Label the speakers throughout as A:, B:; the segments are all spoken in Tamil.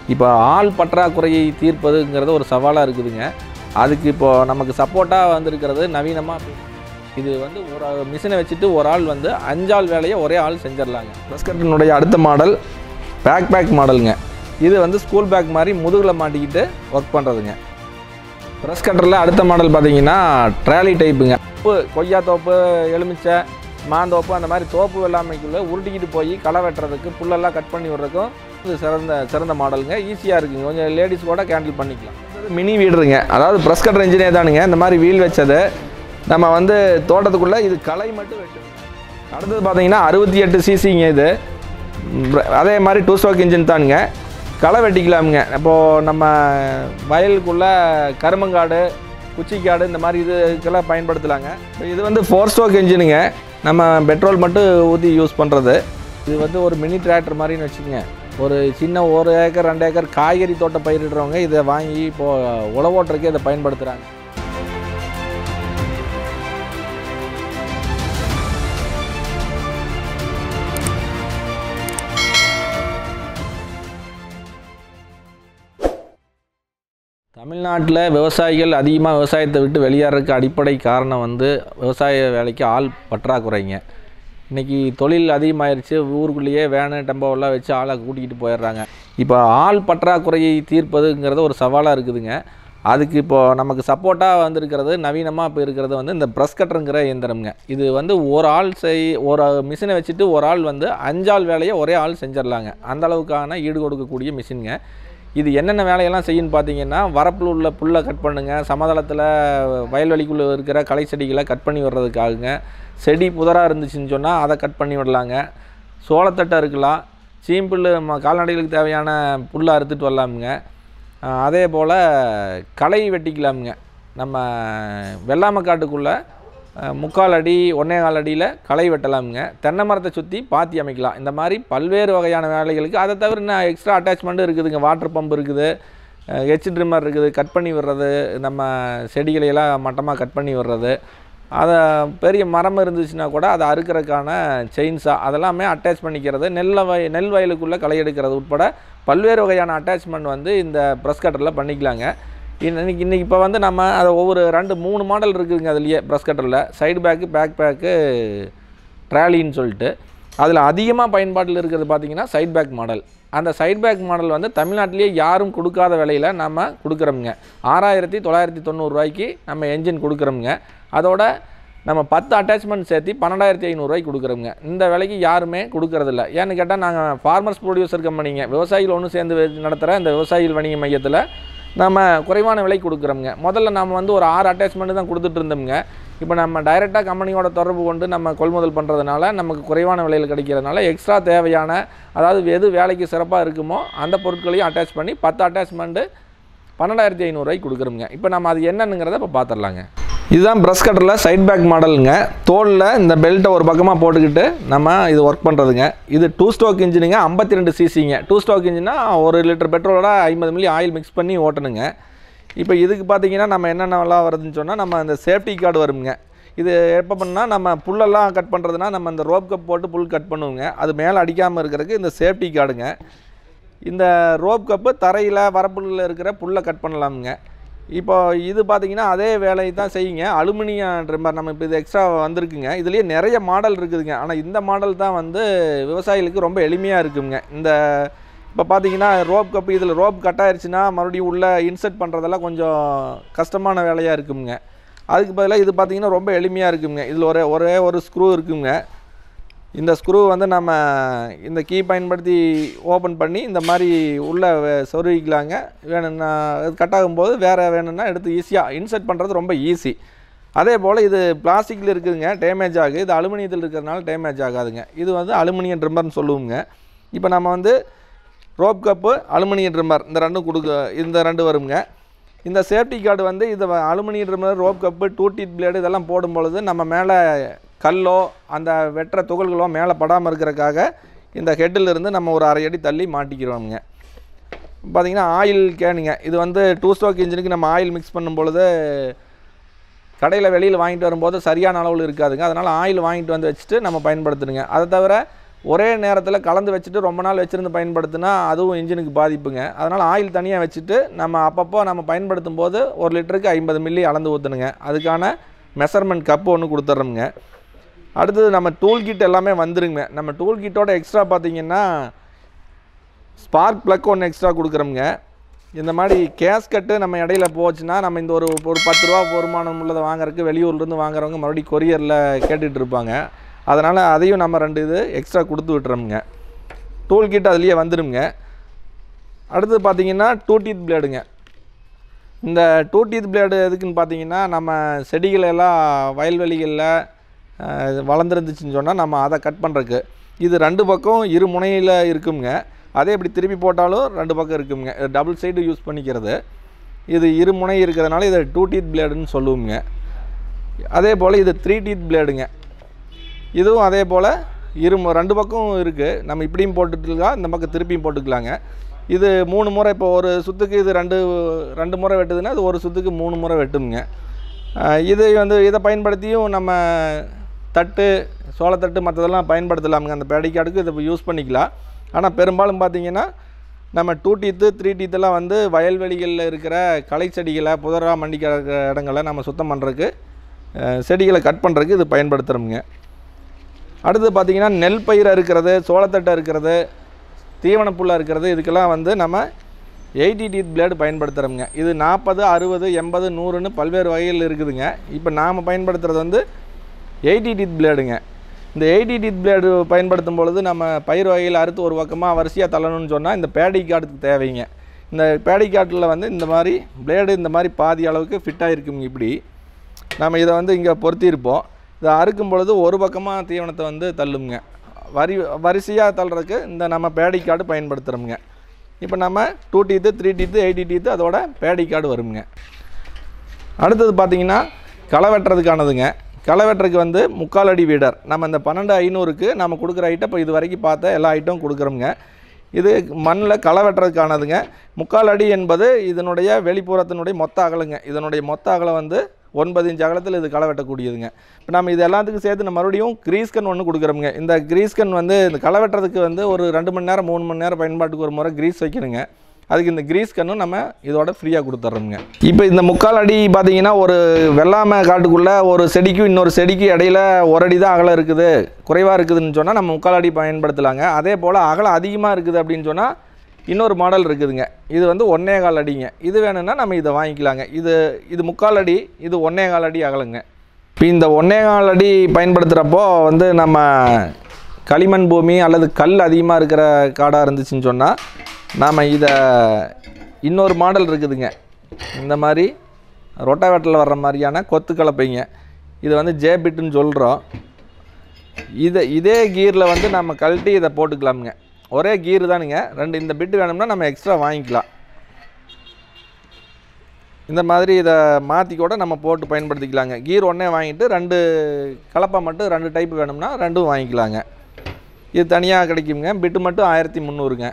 A: இப்போ ஆள் பற்றாக்குறையை தீர்ப்பதுங்கிறது ஒரு சவாலாக இருக்குதுங்க அதுக்கு இப்போ நமக்கு சப்போர்ட்டாக வந்திருக்கிறது நவீனமாக இது வந்து ஒரு மிஷினை வச்சுட்டு ஒரு ஆள் வந்து அஞ்சாள் வேலையை ஒரே ஆள் செஞ்சிடலாங்க ப்ரெஸ்கட்டினுடைய அடுத்த மாடல் பேக் பேக் மாடலுங்க இது வந்து ஸ்கூல் பேக் மாதிரி முதுகில் மாட்டிக்கிட்டு ஒர்க் பண்ணுறதுங்க ப்ரெஸ் கட்டரில் அடுத்த மாடல் பார்த்தீங்கன்னா ட்ராலி டைப்புங்க தோப்பு கொய்யா தோப்பு எலுமிச்சை மாந்தோப்பு அந்த மாதிரி தோப்பு வெள்ளாமைக்குள்ளே உருட்டிக்கிட்டு போய் களை வெட்டுறதுக்கு புல்லெல்லாம் கட் பண்ணி விடுறதுக்கும் இது சிறந்த சிறந்த மாடலுங்க ஈஸியாக இருக்குங்க கொஞ்சம் லேடிஸ் கூட கேண்டில் பண்ணிக்கலாம் இது மினி வீடுங்க அதாவது ப்ரெஸ் கட்டர் இன்ஜினே தானுங்க இந்த மாதிரி வீல் வச்சது நம்ம வந்து தோட்டத்துக்குள்ளே இது களை மட்டும் வெட்டுது அடுத்தது பார்த்தீங்கன்னா அறுபத்தி எட்டு சிசிங்க இது ம், அதே மாதிரி டூ ஸ்ட்ரோக் இன்ஜின் தானுங்க களை வெட்டிக்கலாமுங்க இப்போது நம்ம வயலுக்குள்ளே கருமங்காடு குச்சிக்காடு இந்த மாதிரி இதுக்கெல்லாம் பயன்படுத்தலாங்க இப்ப இது வந்து ஃபோர் ஸ்ட்ரோக் இன்ஜினுங்க நம்ம பெட்ரோல் மட்டும் ஊற்றி யூஸ் பண்ணுறது இது வந்து ஒரு மினி டிராக்டர் மாதிரின்னு வச்சுக்கோங்க ஒரு சின்ன ஒரு ஏக்கர் ரெண்டு ஏக்கர் காய்கறி தோட்டம் பயிரிடுறவங்க இதை வாங்கி இப்போது உழவோட்டுறதுக்கே இதை பயன்படுத்துகிறாங்க தமிழ்நாட்டில் விவசாயிகள் அதிகமாக விவசாயத்தை விட்டு வெளியேறதுக்கு அடிப்படை காரணம் வந்து விவசாய வேலைக்கு ஆள் பற்றாக்குறைங்க இன்றைக்கி தொழில் அதிகமாயிருச்சு ஊருக்குள்ளேயே வேனு டெம்போவெல்லாம் வச்சு ஆளை கூட்டிகிட்டு போயிடுறாங்க இப்போ ஆள் பற்றாக்குறையை தீர்ப்பதுங்கிறது ஒரு சவாலாக இருக்குதுங்க அதுக்கு இப்போது நமக்கு சப்போர்ட்டாக வந்திருக்கிறது நவீனமாக இப்போ இருக்கிறது வந்து இந்த ப்ரெஸ் கட்டருங்கிற இயந்திரம்ங்க இது வந்து ஒரு ஆள் செய் ஒரு மிஷினை வச்சுட்டு ஒரு ஆள் வந்து அஞ்சாள் வேலையை ஒரே ஆள் செஞ்சிடலாங்க அந்த அளவுக்கான ஈடு கொடுக்கக்கூடிய மிஷினுங்க இது என்னென்ன வேலையெல்லாம் செய்யுன்னு பார்த்தீங்கன்னா வரப்பில் உள்ள புல்லை கட் பண்ணுங்க சமதளத்தில் வயல்வெளிக்குள்ளே இருக்கிற களை செடிகளை கட் பண்ணி விடுறதுக்காகுங்க செடி புதராக இருந்துச்சுன்னு சொன்னால் அதை கட் பண்ணி விடலாங்க சோளத்தட்டை இருக்கலாம் சீம்பிள் ம கால்நடைகளுக்கு தேவையான புல்லை அறுத்துட்டு வரலாமுங்க அஹ் அதே போல் களை வெட்டிக்கலாமுங்க நம்ம வெள்ளாமை காட்டுக்குள்ளே அஹ், முக்கால் அடி ஒன்றே கால் அடியில் களை வெட்டலாமுங்க தென்னை மரத்தை சுற்றி பாத்தி அமைக்கலாம் இந்த மாதிரி பல்வேறு வகையான வேலைகளுக்கு அதை தவிர இன்னும் எக்ஸ்ட்ரா அட்டாச்மெண்ட்டும் இருக்குதுங்க வாட்டர் பம்ப் இருக்குது ஹெச் ட்ரிம்மர் இருக்குது கட் பண்ணி விடுறது நம்ம செடிகளையெல்லாம் மட்டமாக கட் பண்ணி விடுறது அதை பெரிய மரம் இருந்துச்சுன்னா கூட அதை அறுக்கிறதுக்கான செயின்ஸா அதெல்லாமே அட்டாச் பண்ணிக்கிறது நெல்ல வய நெல் வயலுக்குள்ளே களை எடுக்கிறது உட்பட பல்வேறு வகையான அட்டாச்மெண்ட் வந்து இந்த ப்ரெஸ் கட்டரில் பண்ணிக்கலாங்க இன்னைக்கு இன்றைக்கி இப்போ வந்து நம்ம அதை ஒவ்வொரு ரெண்டு மூணு மாடல் இருக்குதுங்க அதுலேயே ப்ரெஸ் கட்டரில் சைடு பேக்கு பேக் பேக்கு ட்ராலின்னு சொல்லிட்டு அதில் அதிகமாக பயன்பாட்டில் இருக்கிறது பார்த்தீங்கன்னா சைட் பேக் மாடல் அந்த சைட் பேக் மாடல் வந்து தமிழ்நாட்டிலேயே யாரும் கொடுக்காத விலையில் நம்ம கொடுக்குறோமுங்க ஆறாயிரத்தி தொள்ளாயிரத்தி தொண்ணூறுரூவாய்க்கு நம்ம என்ஜின் கொடுக்குறோமுங்க அதோட நம்ம பத்து அட்டாச்மெண்ட் சேர்த்து பன்னெண்டாயிரத்தி ஐநூறுரூவாய்க்கு கொடுக்குறோங்க இந்த விலைக்கு யாருமே கொடுக்கறதில்ல ஏன்னு கேட்டால் நாங்கள் ஃபார்மர்ஸ் ப்ரொடியூசர் கம்பெனிங்க விவசாயிகள் ஒன்று சேர்ந்து வெ- நடத்துகிற இந்த விவசாயிகள் வணிக மையத்தில் நம்ம குறைவான விலை கொடுக்குறோங்க முதல்ல நம்ம வந்து ஒரு ஆறு அட்டாச்மெண்ட் தான் கொடுத்துட்டு இருந்தோம்ங்க இப்போ நம்ம டைரெக்டாக கம்பெனியோட தொடர்பு கொண்டு நம்ம கொள்முதல் பண்ணுறதுனால நமக்கு குறைவான விலையில் கிடைக்கிறதுனால எக்ஸ்ட்ரா தேவையான அதாவது எது வேலைக்கு சிறப்பாக இருக்குமோ அந்த பொருட்களையும் அட்டாச் பண்ணி பத்து அட்டாச்மெண்ட்டு பன்னெண்டாயிரத்தி ஐநூறுரூவாய்க்கு கொடுக்குறோங்க இப்போ நம்ம அது என்னன்னுங்கிறத இப்போ பார்த்துடலாங்க இதுதான் ப்ரெஸ் கட்டரில் சைட் பேக் மாடலுங்க தோலில் இந்த பெல்ட்டை ஒரு பக்கமாக போட்டுக்கிட்டு நம்ம இது ஒர்க் பண்ணுறதுங்க இது டூ ஸ்ட்ரோக் இன்ஜினுங்க ஐம்பத்தி ரெண்டு சிசிங்க டூ ஸ்ட்ரோக் இன்ஜினா ஒரு லிட்டர் பெட்ரோலோட ஐம்பது மில்லி ஆயில் மிக்ஸ் பண்ணி ஓட்டணுங்க இப்போ இதுக்கு பார்த்தீங்கன்னா நம்ம என்னென்னலாம் வருதுன்னு சொன்னால் நம்ம இந்த சேஃப்டி கார்டு வருங்க இது எப்போ பண்ணால் நம்ம புல்லெல்லாம் கட் பண்ணுறதுனா நம்ம இந்த ரோப் கப் போட்டு புல் கட் பண்ணுவோங்க அது மேலே அடிக்காமல் இருக்கிறதுக்கு இந்த சேஃப்டி கார்டுங்க இந்த ரோப் கப்பு தரையில் வரப்புல இருக்கிற புல்லை கட் பண்ணலாமுங்க இப்போ இது பார்த்தீங்கன்னா அதே வேலையை தான் செய்யுங்க அலுமினியம் ட்ரிம்மர் நம்ம இப்போ இது எக்ஸ்ட்ரா வந்திருக்குங்க இதுலேயே நிறைய மாடல் இருக்குதுங்க ஆனால் இந்த மாடல் தான் வந்து விவசாயிகளுக்கு ரொம்ப எளிமையாக இருக்குங்க இந்த இப்போ பார்த்தீங்கன்னா ரோப் கப்பு இதில் ரோப் கட் ஆயிருச்சுன்னா மறுபடியும் உள்ளே இன்சர்ட் பண்ணுறதெல்லாம் கொஞ்சம் கஷ்டமான வேலையாக இருக்குங்க அதுக்கு பதிலாக இது பார்த்தீங்கன்னா ரொம்ப எளிமையாக இருக்குங்க இதில் ஒரே ஒரே ஒரு ஸ்க்ரூ இருக்குங்க இந்த ஸ்க்ரூ வந்து நம்ம இந்த கீ பயன்படுத்தி ஓப்பன் பண்ணி இந்த மாதிரி உள்ளே வே- சொருவிக்கலாங்க வேணும்னா இது கட் ஆகும்போது வேறு வேணும்னா எடுத்து ஈஸியாக இன்சர்ட் பண்ணுறது ரொம்ப ஈஸி அதே போல் இது பிளாஸ்டிக்கில் இருக்குதுங்க டேமேஜ் ஆகுது இது அலுமினியத்தில் இருக்கிறதுனால டேமேஜ் ஆகாதுங்க இது வந்து அலுமினியம் ட்ரிம்மர்னு சொல்லுவோங்க இப்போ நம்ம வந்து ரோப் கப்பு அலுமினியம் ட்ரிம்மர் இந்த ரெண்டும் கொடுக்க இந்த ரெண்டு வருங்க இந்த சேஃப்டி கார்டு வந்து இது aluminium trimmer rope cup two teeth blade இதெல்லாம் போடும் பொழுது நம்ம மேலே கல்லோ அந்த வெட்டுற துகள்களோ மேலே படாமல் இருக்கிறக்காக இந்த ஹெட்டில் இருந்து நம்ம ஒரு அரை அடி தள்ளி மாட்டிக்கிறோமுங்க பார்த்தீங்கன்னா ஆயில் கேனுங்க இது வந்து டூ ஸ்ட்ரோக் இன்ஜினுக்கு நம்ம ஆயில் மிக்ஸ் பண்ணும் பொழுது கடையில் வெளியில் வாங்கிட்டு வரும்போது சரியான அளவில் இருக்காதுங்க அதனால் ஆயில் வாங்கிட்டு வந்து வச்சுட்டு நம்ம பயன்படுத்தணுங்க அதை தவிர ஒரே நேரத்தில் கலந்து வச்சுட்டு ரொம்ப நாள் வச்சுருந்து பயன்படுத்தினா அதுவும் இன்ஜினுக்கு பாதிப்புங்க அதனால் ஆயில் தனியாக வச்சுட்டு நம்ம அப்பப்போ நம்ம பயன்படுத்தும் போது ஒரு லிட்டருக்கு ஐம்பது மில்லி அளந்து ஊற்றணுங்க அதுக்கான மெஷர்மெண்ட் கப்பு ஒன்று கொடுத்துட்றோமுங்க அடுத்தது நம்ம டூல் கிட் எல்லாமே வந்துருங்க நம்ம டூல் கிட்டோட எக்ஸ்ட்ரா பார்த்தீங்கன்னா ஸ்பார்க் ப்ளக் ஒன்று எக்ஸ்ட்ரா கொடுக்குறோமுங்க இந்த மாதிரி கேஸ்கட்டு நம்ம இடையில போச்சுன்னா நம்ம இந்த ஒரு ஒரு பத்து ரூபா வருமானம் உள்ளதை வாங்குறதுக்கு வெளியூர்லேருந்து வாங்குறவங்க மறுபடியும் கொரியரில் கேட்டுட்டு இருப்பாங்க அதனால் அதையும் நம்ம ரெண்டு இது எக்ஸ்ட்ரா கொடுத்து விட்டுறோமுங்க டூல் கிட் அதுலேயே வந்துடுங்க அடுத்தது பார்த்தீங்கன்னா டூ டீத் பிளேடுங்க இந்த டூ டீத் பிளேடு எதுக்குன்னு பார்த்தீங்கன்னா நம்ம செடிகள் எல்லாம் வயல்வெளிகளில் அஹ், வளர்ந்துருந்துச்சுன்னு சொன்னால் நம்ம அதை கட் பண்ணுறதுக்கு இது ரெண்டு பக்கம் இரு முனையில் இருக்குங்க அதே இப்படி திருப்பி போட்டாலும் ரெண்டு பக்கம் இருக்குங்க டபுள் சைடு யூஸ் பண்ணிக்கிறது இது இரு முனை இருக்கிறதுனால இதை டூ டீத் பிளேடுன்னு சொல்லுவோங்க அதே போல் இது த்ரீ டீத் பிளேடுங்க இதுவும் அதே போல் இரு மு- ரெண்டு பக்கம் இருக்குது நம்ம இப்படியும் போட்டுக்கலாம் இந்த பக்கம் திருப்பியும் போட்டுக்கலாங்க இது மூணு முறை இப்போ ஒரு சுற்றுக்கு இது ரெண்டு ரெண்டு முறை வெட்டுதுன்னா இது ஒரு சுற்றுக்கு மூணு முறை வெட்டுங்க அஹ் இது வந்து இதை பயன்படுத்தியும் நம்ம தட்டு சோளத்தட்டு மற்றதெல்லாம் பயன்படுத்தலாமுங்க அந்த பேடிக்கார்டுக்கு இதை யூஸ் பண்ணிக்கலாம் ஆனால் பெரும்பாலும் பார்த்தீங்கன்னா நம்ம டூ டீத்து த்ரீ டீத்தெல்லாம் வந்து வயல்வெளிகளில் இருக்கிற களை செடிகளை புதரா மண்டி கிடக்கிற இடங்களை நம்ம சுத்தம் பண்ணுறதுக்கு செடிகளை கட் பண்ணுறதுக்கு இது பயன்படுத்துகிறோமுங்க அடுத்து பார்த்தீங்கன்னா நெல் பயிரை இருக்கிறது சோளத்தட்டை இருக்கிறது தீவனப்புல்லாக இருக்கிறது இதுக்கெல்லாம் வந்து நம்ம எயிட்டி டீத் பிளேடு பயன்படுத்துகிறோமுங்க இது நாற்பது அறுபது எண்பது நூறுன்னு பல்வேறு வகையில் இருக்குதுங்க இப்போ நாம் பயன்படுத்துகிறது வந்து எயிட்டி டீத் பிளேடுங்க இந்த எயிட்டி டீத் பிளேடு பயன்படுத்தும் பொழுது நம்ம பயிர் வகையில் அறுத்து ஒரு பக்கமாக வரிசையாக தள்ளணும்னு சொன்னால் இந்த பேடி கார்டுக்கு தேவைங்க இந்த பேடி கார்டில் வந்து இந்த மாதிரி பிளேடு இந்த மாதிரி பாதி அளவுக்கு ஃபிட்டாக இருக்குங்க இப்படி நம்ம இதை வந்து இங்கே பொருத்தியிருப்போம் இதை அறுக்கும் பொழுது ஒரு பக்கமாக தீவனத்தை வந்து தள்ளுங்க வரி வரிசையாக தள்ளுறதுக்கு இந்த நம்ம பேடி கார்டு பயன்படுத்துகிறோமுங்க இப்போ நம்ம two teeth three teeth eighty teeth அதோட பேடி கார்டு வருங்க அடுத்தது பார்த்தீங்கன்னா களை வெட்டுறதுக்கானதுங்க களை வெட்டுறதுக்கு வந்து முக்கால் அடி வீடர் நம்ம இந்த பன்னெண்டு ஐநூறுக்கு நம்ம கொடுக்குற ஐட்டம் இப்போ இது வரைக்கும் பார்த்த எல்லா ஐட்டம் கொடுக்குறோமுங்க இது மண்ணில் களை வெட்டுறதுக்கானதுங்க முக்கால் அடி என்பது இதனுடைய வெளிப்புறத்தினுடைய மொத்த அகலங்க இதனுடைய மொத்த அகலம் வந்து ஒன்பது இன்ச் அகலத்தில் இது களை வெட்டக்கூடியதுங்க இப்போ நம்ம இது எல்லாத்துக்கும் சேர்த்து நம்ம மறுபடியும் கிரீஸ்கன் ஒன்று கொடுக்குறோமுங்க இந்த கிரீஸ்கன் வந்து இந்த களை வெட்டுறதுக்கு வந்து ஒரு ரெண்டு மணி நேரம் மூணு மணி நேரம் பயன்பாட்டுக்கு ஒரு முறை கிரீஸ் வைக்கணுங்க அதுக்கு இந்த கிரீஸ் கன்னும் நம்ம இதோட ஃப்ரீயாக கொடுத்துட்றோமுங்க இப்போ இந்த முக்கால் அடி பார்த்தீங்கன்னா ஒரு வெள்ளாமை காட்டுக்குள்ளே ஒரு செடிக்கும் இன்னொரு செடிக்கு இடையில ஒரு அடி தான் அகலம் இருக்குது குறைவாக இருக்குதுன்னு சொன்னால் நம்ம முக்கால் அடி பயன்படுத்தலாங்க அதே போல் அகலம் அதிகமாக இருக்குது அப்படின்னு சொன்னால் இன்னொரு மாடல் இருக்குதுங்க இது வந்து ஒன்னே கால் அடிங்க இது வேணும்னா நம்ம இதை வாங்கிக்கலாங்க இது இது முக்கால் அடி இது ஒன்னே கால் அடி அகலங்க இப்போ இந்த ஒன்னே கால் அடி பயன்படுத்துகிறப்போ வந்து நம்ம களிமண் பூமி அல்லது கல் அதிகமாக இருக்கிற காடாக இருந்துச்சுன்னு சொன்னால் நாம் இதை இன்னொரு மாடல் இருக்குதுங்க இந்த மாதிரி ரொட்டாவேட்டில் வர்ற மாதிரியான கொத்து கலப்பைங்க இது வந்து ஜே பிட்டுன்னு சொல்கிறோம் இதை இதே கீரில் வந்து நம்ம கழட்டி இதை போட்டுக்கலாமுங்க ஒரே கீர் தானுங்க ரெண்டு இந்த பிட்டு வேணும்னா நம்ம எக்ஸ்ட்ரா வாங்கிக்கலாம் இந்த மாதிரி இதை மாற்றி கூட நம்ம போட்டு பயன்படுத்திக்கலாங்க கீர் ஒன்றே வாங்கிட்டு ரெண்டு கலப்பை மட்டும் ரெண்டு டைப் வேணும்னா ரெண்டும் வாங்கிக்கலாங்க இது தனியாக கிடைக்குங்க பிட்டு மட்டும் ஆயிரத்தி முந்நூறுங்க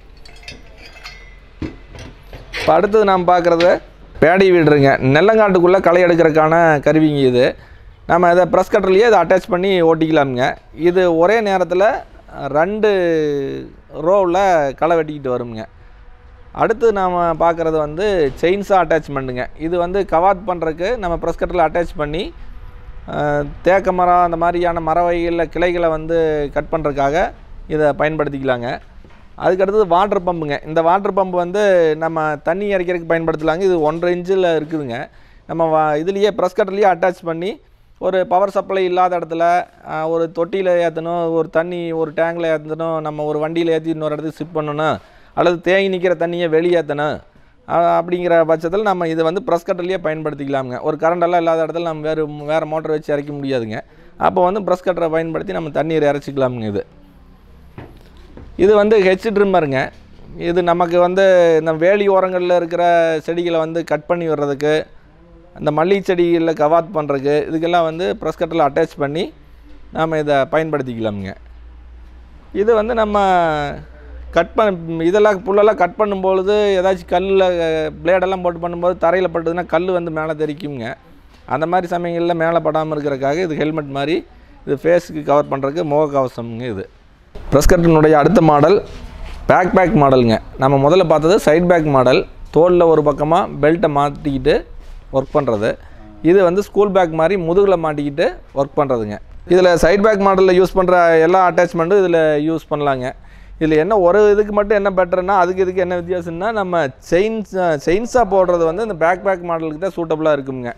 A: இப்போ அடுத்தது நாம் பார்க்குறது பேடி வீடுங்க நெல்லங்காட்டுக்குள்ளே களை எடுக்கிறதுக்கான கருவிங்க இது நம்ம இதை ப்ரெஸ் கட்டர்லேயே இதை அட்டாச் பண்ணி ஓட்டிக்கலாமுங்க இது ஒரே நேரத்தில் ரெண்டு ரோவில் களை வெட்டிக்கிட்டு வருங்க அடுத்து நாம் பார்க்குறது வந்து செயின்ஸா அட்டாச்மெண்ட்டுங்க இது வந்து கவாத் பண்ணுறதுக்கு நம்ம ப்ரெஸ் கட்டரில் அட்டாச் பண்ணி அஹ், தேக்கு மரம் அந்த மாதிரியான மர வகைகளில் கிளைகளை வந்து கட் பண்ணுறதுக்காக இதை பயன்படுத்திக்கலாங்க அதுக்கடுத்தது வாட்டர் பம்புங்க இந்த வாட்டர் பம்பு வந்து நம்ம தண்ணி இறைக்கிறதுக்கு பயன்படுத்தலாங்க இது ஒன்றரை இன்ச்சில் இருக்குதுங்க நம்ம வா இதுலேயே ப்ரெஸ் கட்டர்லேயே அட்டாச் பண்ணி ஒரு பவர் சப்ளை இல்லாத இடத்துல அஹ், ஒரு தொட்டியில் ஏற்றணும் ஒரு தண்ணி ஒரு டேங்கில் ஏற்றணும் நம்ம ஒரு வண்டியில் ஏற்றி இன்னொரு இடத்துக்கு ஷிஃப்ட் பண்ணணும் அல்லது தேங்கி நிற்கிற தண்ணியை வெளியேற்றணும் அஹ், அப்படிங்கிற பட்சத்தில் நம்ம இதை வந்து ப்ரெஸ் கட்டர்லேயே பயன்படுத்திக்கலாமுங்க ஒரு கரண்டெல்லாம் இல்லாத இடத்துல நம்ம வேறு வேறு மோட்டர் வச்சு இறக்க முடியாதுங்க அப்போ வந்து ப்ரெஸ் கட்டரை பயன்படுத்தி நம்ம தண்ணீர் இறச்சிக்கலாமுங்க இது இது வந்து ஹெச் ட்ரிம்மருங்க இது நமக்கு வந்து இந்த வேலி ஓரங்களில் இருக்கிற செடிகளை வந்து கட் பண்ணி விடுறதுக்கு அந்த மல்லிகை செடிகளில் கவாத் பண்ணுறதுக்கு இதுக்கெல்லாம் வந்து ப்ரெஸ் கட்டரில் அட்டாச் பண்ணி நாம் இதை பயன்படுத்திக்கலாமுங்க இது வந்து நம்ம கட் பண்ண இதெல்லாம் புல்லெல்லாம் கட் பண்ணும்பொழுது ஏதாச்சும் கல்லில் பிளேடெல்லாம் போட்டு பண்ணும்போது தரையில் பட்டதுன்னா கல் வந்து மேலே தெரிக்குங்க அந்த மாதிரி சமயங்களில் மேலே படாமல் இருக்கிறதுக்காக இது ஹெல்மெட் மாதிரி இது ஃபேஸுக்கு கவர் பண்ணுறதுக்கு முகக்கவசம்ங்க இது ப்ரெஸ் கட்டனுடைய அடுத்த மாடல் பேக் பேக் மாடலுங்க நம்ம முதல்ல பார்த்தது சைட் பேக் மாடல் தோலில் ஒரு பக்கமாக பெல்ட்டை மாட்டிக்கிட்டு ஒர்க் பண்ணுறது இது வந்து ஸ்கூல் பேக் மாதிரி முதுகில் மாட்டிக்கிட்டு ஒர்க் பண்ணுறதுங்க இதில் சைட் பேக் மாடலில் யூஸ் பண்ணுற எல்லா அட்டாச்மெண்ட்டும் இதில் யூஸ் பண்ணலாங்க இதில் என்ன ஒரு இதுக்கு மட்டும் என்ன பெட்டர்னா அதுக்கு இதுக்கு என்ன வித்தியாசம்னா நம்ம செயின்ஸ் செயின்ஸாக போடுறது வந்து இந்த பேக் பேக் மாடலுக்கு தான் சூட்டபுளாக இருக்குங்க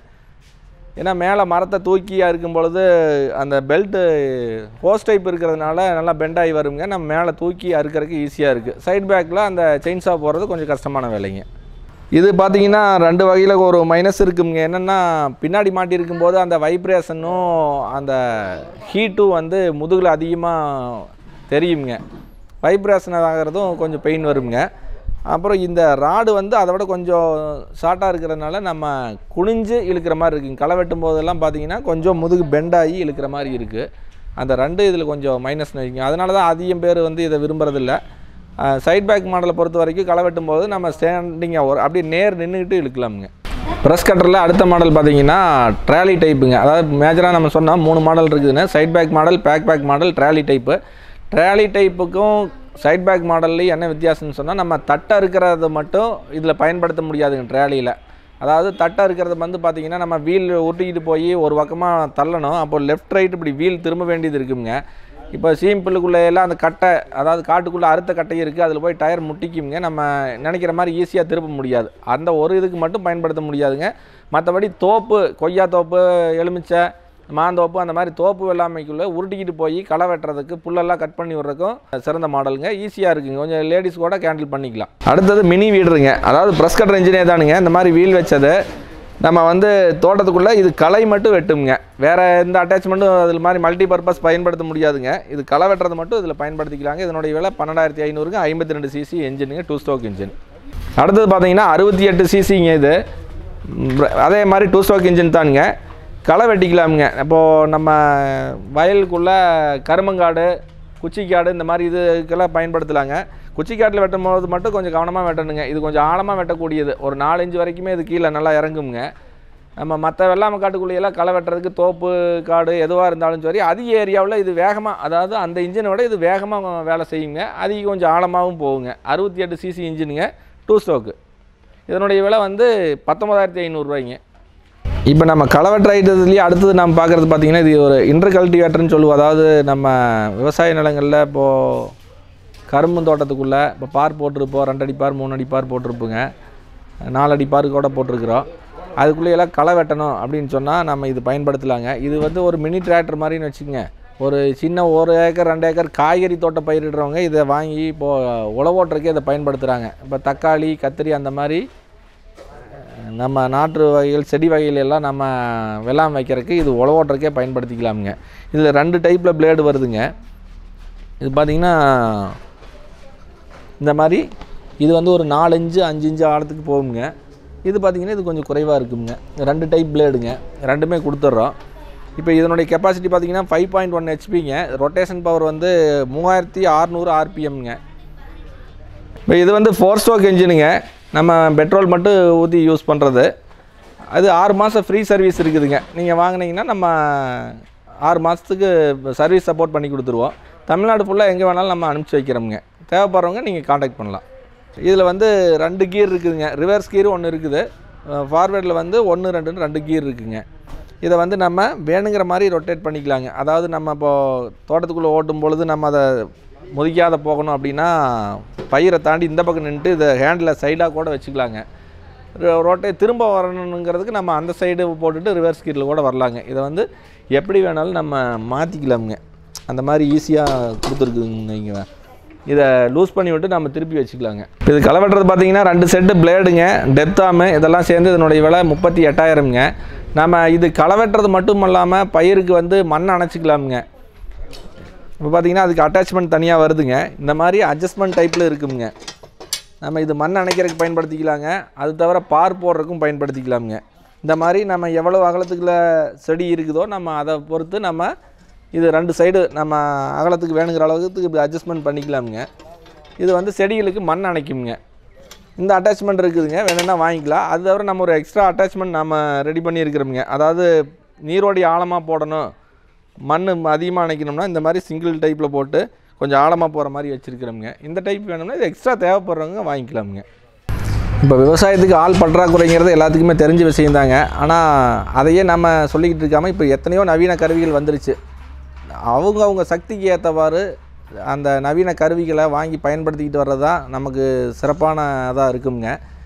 A: ஏன்னா மேலே மரத்தை தூக்கியாக இருக்கும் பொழுது அந்த பெல்ட்டு ஹோஸ் டைப் இருக்கிறதுனால நல்லா பெண்டாகி வருங்க நம்ம மேலே தூக்கி அறுக்கிறதுக்கு ஈஸியாக இருக்குது சைட் பேக்கில் அந்த செயின்ஸாக போடுறது கொஞ்சம் கஷ்டமான வேலைங்க இது பார்த்தீங்கன்னா ரெண்டு வகையில் ஒரு மைனஸ் இருக்குங்க என்னென்னா பின்னாடி மாட்டியிருக்கும் போது அந்த வைப்ரேஷனும் அந்த ஹீட்டும் வந்து முதுகில் அதிகமாக தெரியுங்க வைப்ரேஷன் ஆகிறதும் கொஞ்சம் பெயின் வருங்க அப்புறம் இந்த ராடு வந்து அதை விட கொஞ்சம் ஷார்ட்டாக இருக்கிறதுனால நம்ம குனிஞ்சு இழுக்கிற மாதிரி இருக்குங்க களை வெட்டும் போதெல்லாம் பார்த்தீங்கன்னா கொஞ்சம் முதுகு பெண்டாகி இழுக்கிற மாதிரி இருக்குது அந்த ரெண்டு இதில் கொஞ்சம் மைனஸ் நினைக்கும் அதனால தான் அதிகம் பேர் வந்து இதை விரும்புறதில்ல சைட் பேக் மாடலை பொறுத்த வரைக்கும் களை வெட்டும் போது நம்ம ஸ்டாண்டிங்காக ஒரு அப்படியே நேர் நின்றுக்கிட்டு இழுக்கலாமுங்க ப்ரெஸ் கட்டரில் அடுத்த மாடல் பார்த்தீங்கன்னா ட்ராலி டைப்புங்க அதாவது மேஜராக நம்ம சொன்னால் மூணு மாடல் இருக்குதுன்னு side pack model back pack model trolley type trolley டைப்புக்கும் சைட் பேக் மாடல்லையும் என்ன வித்தியாசம்னு சொன்னால் நம்ம தட்டை இருக்கிறது மட்டும் இதில் பயன்படுத்த முடியாதுங்க ட்ராலியில் அதாவது தட்டை இருக்கிறது வந்து பார்த்திங்கன்னா நம்ம வீல் உருட்டிக்கிட்டு போய் ஒரு பக்கமாக தள்ளணும் அப்போ லெஃப்ட் ரைட் இப்படி வீல் திரும்ப வேண்டியது இருக்குங்க இப்போ சீம்பிளுக்குள்ளே எல்லாம் அந்த கட்டை அதாவது காட்டுக்குள்ளே அறுத்த கட்டை இருக்குது அதில் போய் டயர் முட்டிக்குங்க நம்ம நினைக்கிற மாதிரி ஈஸியாக திருப்ப முடியாது அந்த ஒரு இதுக்கு மட்டும் பயன்படுத்த முடியாதுங்க மற்றபடி தோப்பு கொய்யா தோப்பு எலுமிச்சை மாந்தோப்பு அந்த மாதிரி தோப்பு வெள்ளாமைக்குள்ளே உருட்டிக்கிட்டு போய் களை வெட்டுறதுக்கு புல்லெல்லாம் கட் பண்ணி விட்றதுக்கும் சிறந்த மாடலுங்க ஈஸியாக இருக்குங்க கொஞ்சம் லேடிஸ் கூட கேண்டில் பண்ணிக்கலாம் அடுத்தது மினி வீடுங்க அதாவது ப்ரெஸ் கட்டர் இன்ஜினே தானுங்க இந்த மாதிரி வீல் வச்சது நம்ம வந்து தோட்டத்துக்குள்ளே இது களை மட்டும் வெட்டுங்க வேறு எந்த அட்டாச்மெண்ட்டும் அதில் மாதிரி மல்டி பர்பஸ் பயன்படுத்த முடியாதுங்க இது களை வெட்டுறது மட்டும் இதில் பயன்படுத்திக்கலாங்க இதனுடைய விலை பன்னெண்டாயிரத்தி ஐநூறுங்க ஐம்பத்தி ரெண்டு சிசி என்ஜினுங்க டூ ஸ்டோக் இன்ஜின் அடுத்தது பார்த்தீங்கன்னா அறுபத்தி எட்டு சிசிங்க இது ம், அதே மாதிரி டூ ஸ்டோக் இன்ஜின் தானுங்க களை வெட்டிக்கலாமுங்க இப்போது நம்ம வயலுக்குள்ளே கருமங்காடு குச்சிக்காடு இந்த மாதிரி இதுக்கெல்லாம் பயன்படுத்தலாங்க குச்சிக்காட்டில் வெட்டும் போது மட்டும் கொஞ்சம் கவனமாக வெட்டணுங்க இது கொஞ்சம் ஆழமாக வெட்டக்கூடியது ஒரு நாலு இன்ச்சு வரைக்குமே இது கீழே நல்லா இறங்குங்க நம்ம மற்ற வெள்ளாமை காட்டுக்குள்ளேயெல்லாம் களை வெட்டுறதுக்கு தோப்பு காடு எதுவாக இருந்தாலும் சரி அதிக ஏரியாவில் இது வேகமாக அதாவது அந்த இன்ஜினை விட இது வேகமாக வேலை செய்யுங்க அதிக கொஞ்சம் ஆழமாகவும் போகுங்க அறுபத்தி எட்டு சிசி இன்ஜினுங்க டூ ஸ்டோக்கு இதனுடைய விலை வந்து பத்தொம்பதாயிரத்தி ஐநூறுரூவாய்ங்க இப்போ நம்ம களவெட்டு ஐட்டத்துலேயே அடுத்தது நம்ம பார்க்குறது பார்த்திங்கன்னா இது ஒரு இன்டர் கல்டிவேட்டர்னு சொல்லுவோம் அதாவது நம்ம விவசாய நிலங்களில் இப்போது கரும்பு தோட்டத்துக்குள்ளே இப்போ பார் போட்டிருப்போம் ரெண்டு அடி பார் மூணு அடி பார் போட்டிருப்போங்க நாலு அடி பார் கூட போட்டிருக்கிறோம் அதுக்குள்ளே எல்லாம் களை வெட்டணும் அப்படின்னு சொன்னால் நம்ம இது பயன்படுத்தலாங்க இது வந்து ஒரு மினி டிராக்டர் மாதிரின்னு வச்சுக்கோங்க ஒரு சின்ன ஒரு ஏக்கர் ரெண்டு ஏக்கர் காய்கறி தோட்டம் பயிரிடுறவங்க இதை வாங்கி இப்போது உழவோட்டுறதுக்கே இதை பயன்படுத்துகிறாங்க இப்போ தக்காளி கத்திரி அந்த மாதிரி நம்ம நாட்டு வகைகள் செடி வகைகள் எல்லாம் நம்ம வெள்ளாமை வைக்கிறதுக்கு இது உழவோட்டுறதுக்கே பயன்படுத்திக்கலாமுங்க இதில் ரெண்டு டைப்பில் பிளேடு வருதுங்க இது பார்த்திங்கன்னா இந்த மாதிரி இது வந்து ஒரு நாலு இன்ச்சு அஞ்சு இன்ச்சு ஆழத்துக்கு போகுங்க இது பார்த்திங்கன்னா இது கொஞ்சம் குறைவாக இருக்குங்க ரெண்டு டைப் பிளேடுங்க ரெண்டுமே கொடுத்துட்றோம் இப்போ இதனுடைய கெப்பாசிட்டி பார்த்தீங்கன்னா ஃபைவ் பாயிண்ட் ஒன் ஹெச்பிங்க ரொட்டேஷன் பவர் வந்து மூவாயிரத்தி அறநூறு ஆர்பிஎம்ங்க இப்போ இது வந்து ஃபோர் ஸ்டோக் என்ஜினுங்க நம்ம பெட்ரோல் மட்டும் ஊற்றி யூஸ் பண்ணுறது அது ஆறு மாதம் ஃப்ரீ சர்வீஸ் இருக்குதுங்க நீங்கள் வாங்குனீங்கன்னா நம்ம ஆறு மாதத்துக்கு சர்வீஸ் சப்போர்ட் பண்ணி கொடுத்துருவோம் தமிழ்நாடு ஃபுல்லாக எங்கே வேணாலும் நம்ம அனுப்பிச்சி வைக்கிறோமுங்க தேவைப்படுறவங்க நீங்கள் காண்டாக்ட் பண்ணலாம் இதில் வந்து ரெண்டு கீர் இருக்குதுங்க ரிவர்ஸ் கீர் ஒன்று இருக்குது ஃபார்வேர்டில் வந்து ஒன்று ரெண்டுன்னு ரெண்டு கீர் இருக்குங்க இதை வந்து நம்ம வேணுங்கிற மாதிரி ரொட்டேட் பண்ணிக்கலாங்க அதாவது நம்ம இப்போது தோட்டத்துக்குள்ளே ஓட்டும் பொழுது நம்ம அதை முதிக்காத போகணும் அப்படின்னா பயிரை தாண்டி இந்த பக்கம் நின்றுட்டு இதை ஹேண்டில் சைடாக கூட வச்சுக்கலாங்க ரோட்டை திரும்ப வரணுங்கிறதுக்கு நம்ம அந்த சைடு போட்டுட்டு ரிவர்ஸ் கீரில் கூட வரலாங்க இதை வந்து எப்படி வேணாலும் நம்ம மாற்றிக்கலாமுங்க அந்த மாதிரி ஈஸியாக கொடுத்துருக்குங்க இங்கே இதை லூஸ் பண்ணி விட்டு நம்ம திருப்பி வச்சுக்கலாங்க இது களை வெட்டுறது பார்த்தீங்கன்னா ரெண்டு செட்டு பிளேடுங்க டெப்தாமு இதெல்லாம் சேர்ந்து இதனுடைய விலை முப்பத்தி எட்டாயிரம்ங்க நம்ம இது களை வெட்டுறது மட்டும் இல்லாமல் பயிருக்கு வந்து மண் அணைச்சிக்கலாமுங்க இப்போ பார்த்தீங்கன்னா அதுக்கு அட்டாச்மெண்ட் தனியாக வருதுங்க இந்த மாதிரி அட்ஜஸ்ட்மெண்ட் டைப்பில் இருக்குங்க நம்ம இது மண் அணைக்கிறதுக்கு பயன்படுத்திக்கலாங்க அது தவிர பார் போடுறதுக்கும் பயன்படுத்திக்கலாமுங்க இந்த மாதிரி நம்ம எவ்வளோ அகலத்துக்குள்ள செடி இருக்குதோ நம்ம அதை பொறுத்து நம்ம இது ரெண்டு சைடு நம்ம அகலத்துக்கு வேணுங்கிற அளவுக்கு இப்படி அட்ஜஸ்ட்மெண்ட் பண்ணிக்கலாமுங்க இது வந்து செடிகளுக்கு மண் அணைக்குங்க இந்த அட்டாச்மெண்ட் இருக்குதுங்க வேணும்னா வாங்கிக்கலாம் அது தவிர நம்ம ஒரு எக்ஸ்ட்ரா அட்டாச்மெண்ட் நம்ம ரெடி பண்ணியிருக்கிறோமுங்க அதாவது நீரோடி ஆழமாக போடணும் மண் அதிகமாக அணைக்கணும்னா இந்த மாதிரி சிங்கிள் டைப்பில் போட்டு கொஞ்சம் ஆழமாக போகிற மாதிரி வச்சுருக்கிறோமுங்க இந்த டைப் வேணும்னா இது எக்ஸ்ட்ரா தேவைப்படுறவங்க வாங்கிக்கலாமுங்க இப்போ விவசாயத்துக்கு ஆள் பற்றாக்குறைங்கிறது எல்லாத்துக்குமே தெரிஞ்ச விஷயந்தாங்க ஆனால் அதையே நம்ம சொல்லிக்கிட்டு இருக்காமல் இப்போ எத்தனையோ நவீன கருவிகள் வந்துருச்சு அவங்க அவங்க சக்திக்கு ஏற்றவாறு அந்த நவீன கருவிகளை வாங்கி பயன்படுத்திக்கிட்டு வர்றது தான் நமக்கு சிறப்பானதாக இருக்குங்க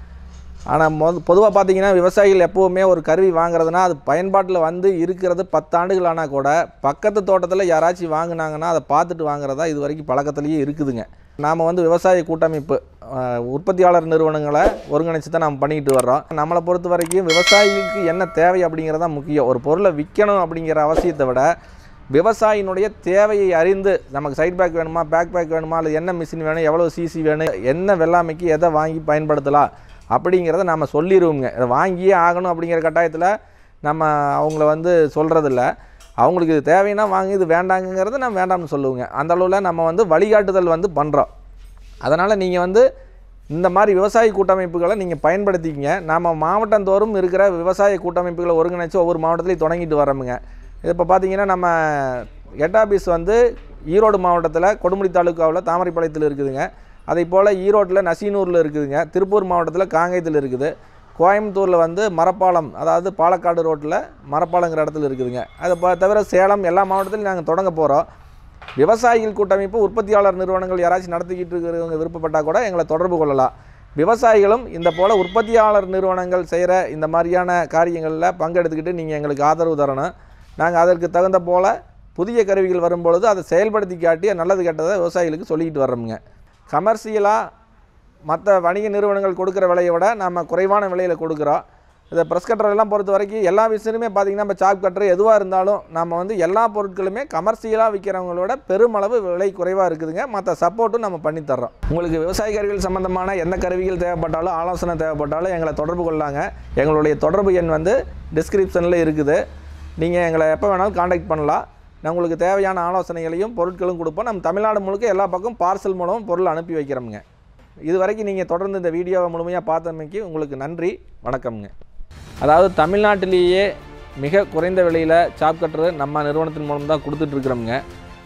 A: ஆனால் மொத பொதுவாக பார்த்தீங்கன்னா விவசாயிகள் எப்போவுமே ஒரு கருவி வாங்குறதுனா அது பயன்பாட்டில் வந்து இருக்கிறது பத்தாண்டுகள் ஆனால் கூட பக்கத்து தோட்டத்தில் யாராச்சும் வாங்குனாங்கன்னா அதை பார்த்துட்டு வாங்குறதா இது வரைக்கும் பழக்கத்துலேயே இருக்குதுங்க நாம் வந்து விவசாய கூட்டமைப்பு அஹ், உற்பத்தியாளர் நிறுவனங்களை ஒருங்கிணைச்சு தான் நம்ம பண்ணிக்கிட்டு வர்றோம் நம்மளை பொறுத்த வரைக்கும் விவசாயிகளுக்கு என்ன தேவை அப்படிங்கிறது தான் முக்கியம் ஒரு பொருளை விற்கணும் அப்படிங்கிற அவசியத்தை விட விவசாயினுடைய தேவையை அறிந்து நமக்கு சைட் பேக் வேணுமா பேக் பேக் வேணுமா அல்லது என்ன மிஷின் வேணும் எவ்வளோ சிசி வேணும் என்ன வெள்ளாமைக்கு எதை வாங்கி பயன்படுத்தலாம் அப்படிங்கிறத நம்ம சொல்லிடுவோங்க இதை வாங்கியே ஆகணும் அப்படிங்கிற கட்டாயத்தில் நம்ம அவங்கள வந்து சொல்கிறதில்ல அவங்களுக்கு இது தேவைன்னா வாங்கி இது வேண்டாங்கிறத நம்ம வேண்டாம்னு சொல்லுவோங்க அந்த அளவில் நம்ம வந்து வழிகாட்டுதல் வந்து பண்ணுறோம் அதனால் நீங்கள் வந்து இந்த மாதிரி விவசாய கூட்டமைப்புகளை நீங்கள் பயன்படுத்திக்கிங்க நம்ம மாவட்டந்தோறும் இருக்கிற விவசாய கூட்டமைப்புகளை ஒருங்கிணைச்சு ஒவ்வொரு மாவட்டத்திலையும் தொடங்கிட்டு வரோமுங்க இது இப்போ பார்த்தீங்கன்னா நம்ம ஹெட் ஆஃபீஸ் வந்து ஈரோடு மாவட்டத்தில் கொடுமுடி தாலுக்காவில் தாமரைப்பாளையத்தில் இருக்குதுங்க அதே போல் ஈரோட்டில் நசீனூரில் இருக்குதுங்க திருப்பூர் மாவட்டத்தில் காங்கேயத்தில் இருக்குது கோயம்புத்தூரில் வந்து மரப்பாலம் அதாவது பாலக்காடு ரோட்டில் மரப்பாலங்கிற இடத்துல இருக்குதுங்க அதை ப- தவிர சேலம் எல்லா மாவட்டத்திலையும் நாங்கள் தொடங்க போகிறோம் விவசாயிகள் கூட்டமைப்பு உற்பத்தியாளர் நிறுவனங்கள் யாராச்சும் நடத்திக்கிட்டு இருக்கிறவங்க விருப்பப்பட்டால் கூட எங்களை தொடர்பு கொள்ளலாம் விவசாயிகளும் இந்த போல் உற்பத்தியாளர் நிறுவனங்கள் செய்கிற இந்த மாதிரியான காரியங்களில் பங்கெடுத்துக்கிட்டு நீங்கள் எங்களுக்கு ஆதரவு தரணும் நாங்கள் அதற்கு தகுந்த போல் புதிய கருவிகள் வரும்பொழுது அதை செயல்படுத்தி காட்டி நல்லது கெட்டதை விவசாயிகளுக்கு சொல்லிக்கிட்டு வர்றோமுங்க கமர்ஷியலாக மற்ற வணிக நிறுவனங்கள் கொடுக்குற விலையை விட நம்ம குறைவான விலையில் கொடுக்குறோம் இந்த ப்ரெஸ் கட்டர் எல்லாம் பொறுத்த வரைக்கும் எல்லா விஷயமே பார்த்திங்கன்னா நம்ம சாப் கட்டர் எதுவாக இருந்தாலும் நம்ம வந்து எல்லா பொருட்களுமே கமர்ஷியலாக விற்கிறவங்களோட பெருமளவு விலை குறைவாக இருக்குதுங்க மற்ற சப்போர்ட்டும் நம்ம பண்ணி தர்றோம் உங்களுக்கு விவசாய கருவிகள் சம்மந்தமான எந்த கருவிகள் தேவைப்பட்டாலும் ஆலோசனை தேவைப்பட்டாலும் எங்களை தொடர்பு கொள்ளாங்க எங்களுடைய தொடர்பு எண் வந்து டிஸ்கிரிப்ஷனில் இருக்குது நீங்கள் எங்களை எப்போ வேணாலும் காண்டாக்ட் பண்ணலாம் நான் உங்களுக்கு தேவையான ஆலோசனைகளையும் பொருட்களும் கொடுப்போம் நம்ம தமிழ்நாடு முழுக்க எல்லா பக்கம் பார்சல் மூலம் பொருள் அனுப்பி வைக்கிறோமுங்க இது வரைக்கும் நீங்கள் தொடர்ந்து இந்த வீடியோவை முழுமையாக பார்த்தமைக்கு உங்களுக்கு நன்றி வணக்கம்ங்க அதாவது தமிழ்நாட்டிலேயே மிக குறைந்த விலையில் சாப் கட்டர் நம்ம நிறுவனத்தின் மூலம் தான் கொடுத்துட்ருக்குறோமுங்க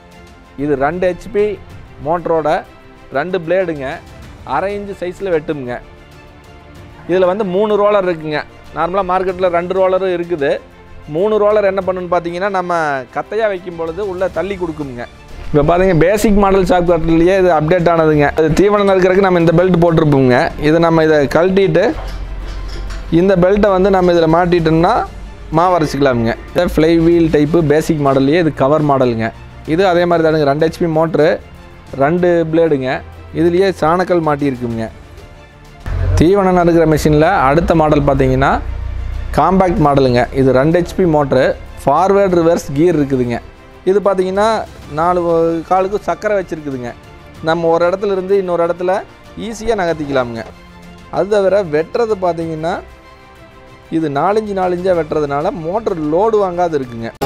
A: இது ரெண்டு ஹெச்பி மோட்டரோட ரெண்டு பிளேடுங்க அரை இன்ச்சு சைஸில் வெட்டுமுங்க இதில் வந்து மூணு ரோலர் இருக்குங்க நார்மலாக மார்க்கெட்டில் ரெண்டு ரோலரும் இருக்குது மூணு ரோலர் என்ன பண்ணுன்னு பார்த்தீங்கன்னா நம்ம கத்தையாக வைக்கும் பொழுது உள்ளே தள்ளி கொடுக்குங்க இப்போ பார்த்தீங்க பேசிக் மாடல் சாப் கட்டர்லேயே இது அப்டேட் ஆனதுங்க அது தீவனம் இருக்கிறதுக்கு நம்ம இந்த பெல்ட் போட்டிருப்போங்க இது நம்ம இதை கழட்டிட்டு இந்த பெல்ட்டை வந்து நம்ம இதில் மாட்டிட்டோம்னா மாவு அரைச்சிக்கலாமுங்க இதை ஃப்ளை வீல் டைப்பு பேசிக் மாடல்லையே இது கவர் மாடலுங்க இது அதே மாதிரி தானுங்க ரெண்டு ஹெச்பி மோட்ரு ரெண்டு பிளேடுங்க இதுலேயே சாணக்கல் மாட்டியிருக்குங்க தீவனம் நறுக்கிற மிஷினில் அடுத்த மாடல் பார்த்தீங்கன்னா காம்பேக்ட் மாடலுங்க இது ரெண்டு HP motor forward reverse gear இருக்குதுங்க இது பார்த்தீங்கன்னா நாலு காலுக்கு சக்கரை வச்சுருக்குதுங்க நம்ம ஒரு இடத்துல இருந்து இன்னொரு இடத்துல ஈஸியாக நகர்த்திக்கலாமுங்க அது தவிர வெட்டுறது பார்த்தீங்கன்னா இது நாலஞ்சு நாலஞ்சாக வெட்டுறதுனால மோட்டர் லோடு வாங்காது இருக்குங்க